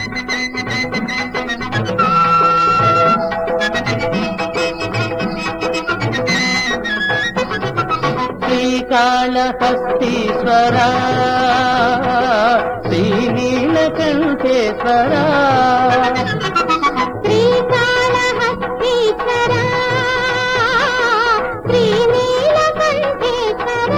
శ్రీకాళహస్తీశ్వర శ్రీనీలకంఠేశ్వర శ్రీకాళహస్తీశ్వర శ్రీనీలకంఠేశ్వర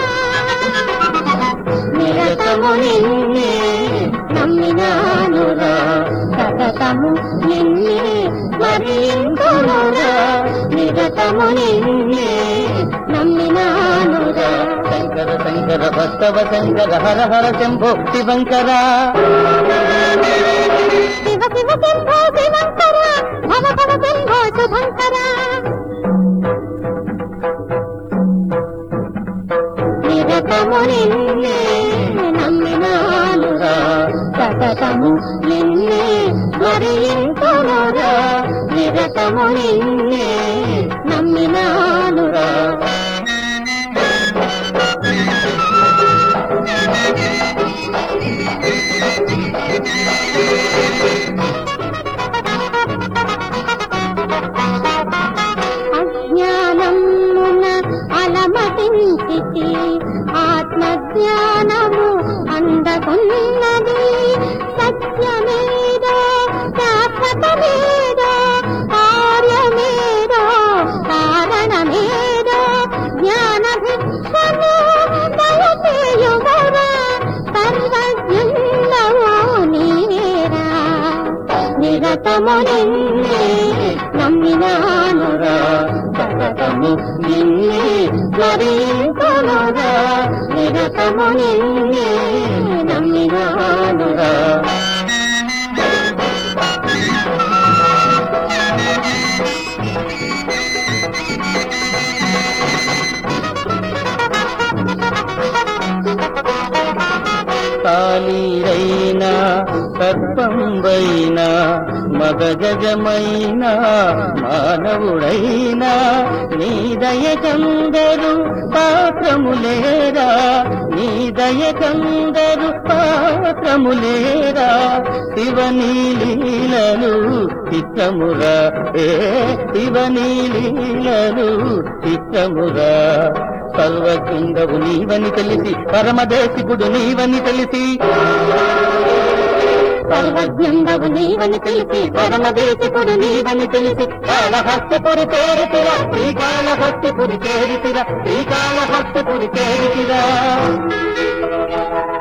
నిరతము నిన్నే నమ్మినానురా సతతము నిన్నే స్మరింతునురా నిరతము నిన్నే నమ్మినానురా శంకర శంకర భక్తవ శంకర హర హర శంభో శివంకర శివ శివ శంభో శివంకర భవ భవ శంభో శుభంకర నిరతము నిన్నే నమ్మినానురా సతతము నిన్నే స్మరింతునురా నిరతము నిన్నే నమ్మినానురా అజ్ఞానమున అలమటించితి ఆత్మజ్ఞానము అందకున్నది సత్యమేదో శాశ్వతమేదో కార్యమేదో కారణమేదో జ్ఞాన భిక్షము దయచేయువరా సర్వజ్ఞుండవు నీవేరా నిరతము నిన్నే నమ్మినానురా సతతము నిన్నే స్మరింతునురా నిరతము నిన్నే నమ్మినానురా కాళీరైనా సర్పంబైనా మగజమైన మానవుడైనా నీ దయకందరు పాత్రములేరా నీ దయకందరు పాత్రములేరా శివనీ లీలలు చిత్తమురా ఏ శివనీ లీలలు చిత్తమురా సర్వజ్ఞుండవు నీవని తెలిసి పరమదేశికుడు నీవని తెలిసి సర్వజ్ఞండవు నీవని తెలిసి పరమదేశకుడు నీవని తెలిసి కాళహస్తపురి చేరితిర శ్రీకాళహస్తపురి చేరితిర శ్రీకాళహస్తపురి చేరితిరా